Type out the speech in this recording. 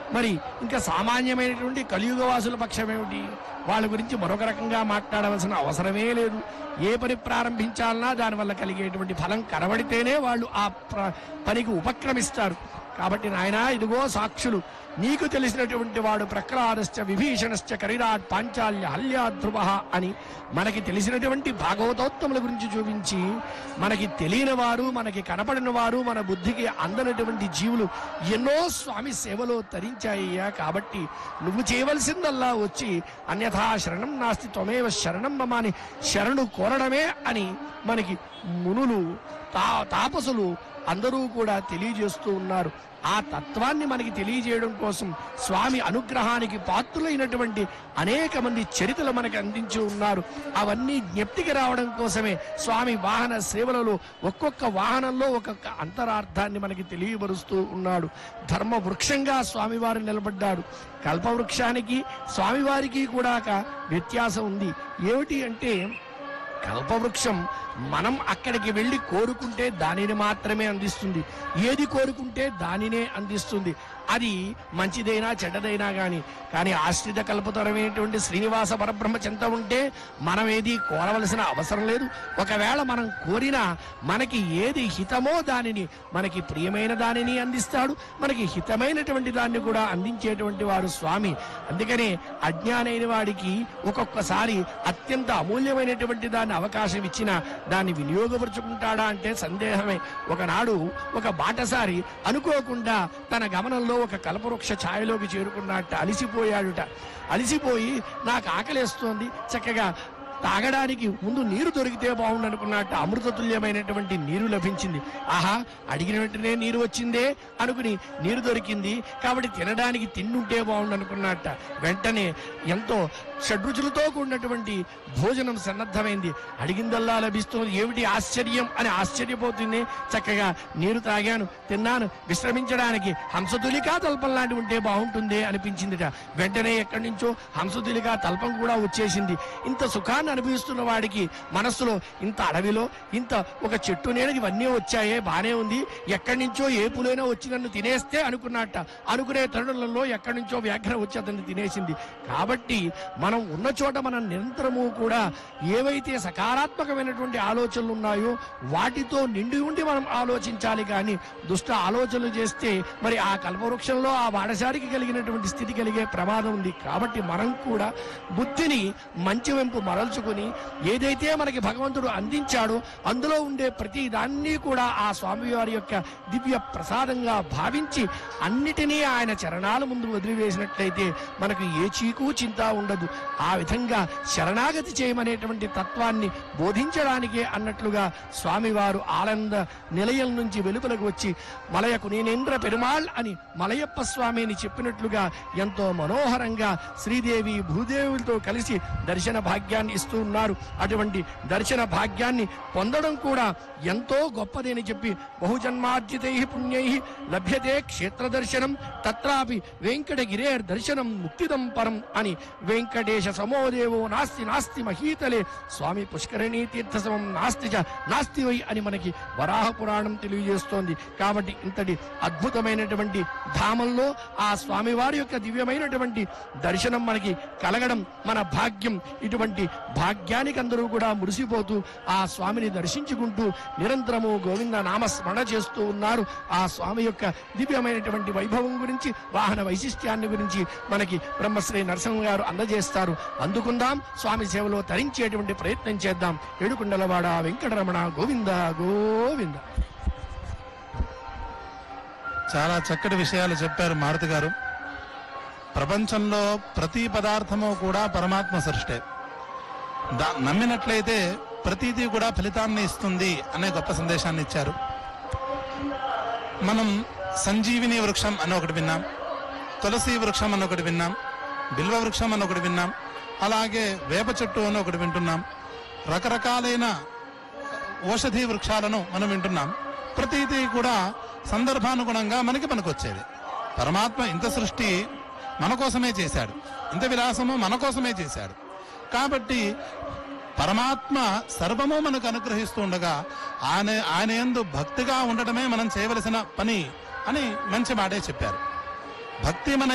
మరి ఇంకా సామాన్యమైనటువంటి కలియుగ వాసుల పక్షం ఏమిటి వాళ్ళ గురించి మరొక రకంగా మాట్లాడవలసిన అవసరమే లేదు ఏ పని ప్రారంభించాలన్నా దానివల్ల కలిగేటువంటి ఫలం కనబడితేనే వాళ్ళు ఆ ప్ర- పనికి ఉపక్రమిస్తారు కాబట్టి నాయనా ఇదిగో సాక్షులు నీకు తెలిసినటువంటి వాడు ప్రహ్లాదశ్చ విభీషణశ్చ కరిరాట్ పాంచాల్య హల్యాధ్రువ అని మనకి తెలిసినటువంటి భాగవతోత్తముల గురించి చూపించి మనకి తెలియని వారు మనకి కనపడిన వారు మన బుద్ధికి అందనటువంటి జీవులు ఎన్నో స్వామి సేవలో తరించాయ్యా కాబట్టి నువ్వు చేయవలసిందల్లా వచ్చి అన్యథా శరణం నాస్తి త్వమేవ శరణం మమ అని శరణు కోరడమే అని మనకి మునులు తా తాపసులు అందరూ కూడా తెలియజేస్తూ ఉన్నారు ఆ తత్వాన్ని మనకి తెలియజేయడం కోసం స్వామి అనుగ్రహానికి పాత్రులైనటువంటి అనేక మంది చరిత్రలు మనకి అందించి ఉన్నారు అవన్నీ జ్ఞప్తికి రావడం కోసమే స్వామి వాహన సేవలలో ఒక్కొక్క వాహనంలో ఒక్కొక్క అంతరార్థాన్ని మనకి తెలియబరుస్తూ ఉన్నాడు ధర్మ వృక్షంగా స్వామివారు నిలబడ్డాడు కల్పవృక్షానికి స్వామివారికి కూడా ఒక వ్యత్యాసం ఉంది ఏమిటి అంటే కల్పవృక్షం మనం అక్కడికి వెళ్ళి కోరుకుంటే దానిని మాత్రమే అందిస్తుంది ఏది కోరుకుంటే దానినే అందిస్తుంది అది మంచిదైనా చెడ్డదైనా గాని కానీ ఆశ్రిత కల్పతరమైనటువంటి శ్రీనివాస పరబ్రహ్మ చింత ఉంటే మనం ఏది కోరవలసిన అవసరం లేదు ఒకవేళ మనం కోరినా మనకి ఏది హితమో దానిని మనకి ప్రియమైన దానిని అందిస్తాడు మనకి హితమైనటువంటి దాన్ని కూడా అందించేటువంటి వాడు స్వామి అందుకనే అజ్ఞానైన వాడికి ఒక్కొక్కసారి అత్యంత అమూల్యమైనటువంటి దాన్ని అవకాశం ఇచ్చిన దాన్ని వినియోగపరుచుకుంటాడా అంటే సందేహమే ఒకనాడు ఒక బాటసారి అనుకోకుండా తన గమనంలో ఒక కల్పవృక్ష ఛాయలోకి చేరుకున్నట్ట అలిసిపోయాడుట అలిసిపోయి నాకు ఆకలేస్తోంది చక్కగా తాగడానికి ముందు నీరు దొరికితే బాగుండు అనుకున్నట్టు అమృతతుల్యమైనటువంటి నీరు లభించింది ఆహా అడిగిన వెంటనే నీరు వచ్చిందే అనుకుని నీరు దొరికింది కాబట్టి తినడానికి తిండుంటే బాగుండు అనుకున్నట్ట వెంటనే ఎంతో షడ్రుచులతో కూడినటువంటి భోజనం సన్నద్ధమైంది అడిగిందల్లా లభిస్తుంది ఏమిటి ఆశ్చర్యం అని ఆశ్చర్యపోతుంది చక్కగా నీరు తాగాను తిన్నాను విశ్రమించడానికి హంసతులికా తల్పం లాంటి ఉంటే బాగుంటుంది అనిపించిందిట వెంటనే ఎక్కడి నుంచో హంసతులికా తల్పం కూడా వచ్చేసింది ఇంత సుఖాన్ని అనుభవిస్తున్న వాడికి మనస్సులో ఇంత అడవిలో ఇంత ఒక చెట్టు నీడ ఇవన్నీ వచ్చాయే బానే ఉంది ఎక్కడి నుంచో ఏ పులైనా వచ్చి నన్ను తినేస్తే అనుకున్నట్ట అనుకునే తరుణంలో ఎక్కడి నుంచో వ్యాఘ్రం వచ్చి అతన్ని తినేసింది కాబట్టి మనం ఉన్న చోట మనం నిరంతరము కూడా ఏవైతే సకారాత్మకమైనటువంటి ఆలోచనలు ఉన్నాయో వాటితో నిండి ఉండి మనం ఆలోచించాలి కానీ దుష్ట ఆలోచనలు చేస్తే మరి ఆ కల్పవృక్షంలో ఆ వాడసారికి కలిగినటువంటి స్థితి కలిగే ప్రమాదం ఉంది కాబట్టి మనం కూడా బుద్ధిని మంచి వెంపు మరల్చుకుని ఏదైతే మనకి భగవంతుడు అందించాడో అందులో ఉండే ప్రతి దాన్ని కూడా ఆ స్వామివారి యొక్క దివ్య ప్రసాదంగా భావించి అన్నిటినీ ఆయన చరణాల ముందు వదిలివేసినట్లయితే మనకు ఏ చీకు చింత ఉండదు ఆ విధంగా శరణాగతి చేయమనేటువంటి తత్వాన్ని బోధించడానికే అన్నట్లుగా స్వామివారు ఆనంద నిలయం నుంచి వెలుపలకు వచ్చి మలయకు నేనేంద్ర పెరుమాళ్ అని మలయప్ప స్వామి అని చెప్పినట్లుగా ఎంతో మనోహరంగా శ్రీదేవి భూదేవులతో కలిసి దర్శన భాగ్యాన్ని ఇస్తూ ఉన్నారు అటువంటి దర్శన భాగ్యాన్ని పొందడం కూడా ఎంతో గొప్పది అని చెప్పి బహుజన్మార్జితై పుణ్యై లభ్యతే క్షేత్ర దర్శనం తత్రాపి వెంకటగిరేర్ దర్శనం ముక్తిదం పరం అని వెంకటేశ సమోదేవో నాస్తి నాస్తి మహీతలే స్వామి పుష్కరిణీ తీర్థ సమం నాస్తి చ నాస్తి వై అని మనకి వరాహ పురాణం తెలియజేస్తోంది కాబట్టి ఇంతటి అద్భుతమైనటువంటి ధామంలో ఆ స్వామివారి యొక్క దివ్యమైనటువంటి దర్శనం మనకి కలగడం మన భాగ్యం ఇటువంటి భాగ్యానికి అందరూ కూడా మురిసిపోతూ ఆ స్వామిని దర్శించుకుంటూ నిరంతరము గోవింద నామస్మరణ చేస్తూ ఉన్నారు ఆ స్వామి యొక్క దివ్యమైనటువంటి వైభవం గురించి వాహన వైశిష్ట్యాన్ని గురించి మనకి బ్రహ్మశ్రీ నరసింహ గారు అందజేస్తారు అందుకుందాం స్వామి సేవలో తరించేటువంటి ప్రయత్నం చేద్దాం ఏడుకుండలవాడ వెంకటరమణ గోవింద గోవింద చాలా చక్కటి విషయాలు చెప్పారు మారుతి గారు ప్రపంచంలో ప్రతి పదార్థము కూడా పరమాత్మ సృష్టే దా నమ్మినట్లయితే ప్రతిదీ కూడా ఫలితాన్ని ఇస్తుంది అనే గొప్ప సందేశాన్ని ఇచ్చారు మనం సంజీవిని వృక్షం అని ఒకటి విన్నాం తులసి వృక్షం అని ఒకటి విన్నాం బిల్వ వృక్షం అని ఒకటి విన్నాం అలాగే వేప చెట్టు అని ఒకటి వింటున్నాం రకరకాలైన ఔషధి వృక్షాలను మనం వింటున్నాం ప్రతిదీ కూడా సందర్భానుగుణంగా మనకి పనికొచ్చేది పరమాత్మ ఇంత సృష్టి మన కోసమే చేశాడు ఇంత విలాసము మన కోసమే చేశాడు కాబట్టి పరమాత్మ సర్వము మనకు అనుగ్రహిస్తూ ఉండగా ఆయన ఆయన యందు భక్తిగా ఉండటమే మనం చేయవలసిన పని అని మంచి మాటే చెప్పారు భక్తి మన